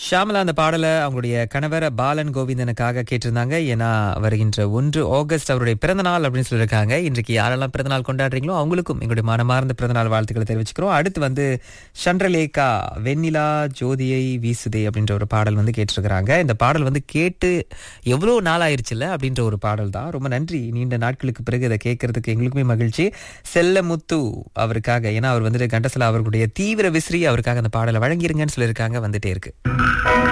ஷாமலா அந்த பாடலை அவங்களுடைய கணவர் பாலன் கோவிந்தனுக்காக கேட்டிருந்தாங்க ஏன்னா வருகின்ற ஒன்று ஆகஸ்ட் அவருடைய பிறந்த நாள் அப்படின்னு சொல்லியிருக்காங்க இன்றைக்கு யாரெல்லாம் பிறந்த நாள் கொண்டாடுறீங்களோ அவங்களுக்கும் எங்களுடைய மனமார்ந்த பிறந்த நாள் வாழ்த்துக்களை தெரிவிச்சுக்கிறோம் அடுத்து வந்து சந்திரலேகா வெண்ணிலா ஜோதியை வீசுதே அப்படின்ற ஒரு பாடல் வந்து கேட்டிருக்கிறாங்க இந்த பாடல் வந்து கேட்டு எவ்வளோ நாள் ஆயிருச்சுல்ல அப்படின்ற ஒரு பாடல் தான் ரொம்ப நன்றி நீண்ட நாட்களுக்கு பிறகு இதை கேட்கறதுக்கு எங்களுக்குமே மகிழ்ச்சி செல்லமுத்து அவருக்காக ஏன்னா அவர் வந்துட்டு கண்டசலா அவர்களுடைய தீவிர விசிறி அவருக்காக அந்த பாடலை வழங்கிருங்கன்னு சொல்லியிருக்காங்க வந்துட்டே இருக்கு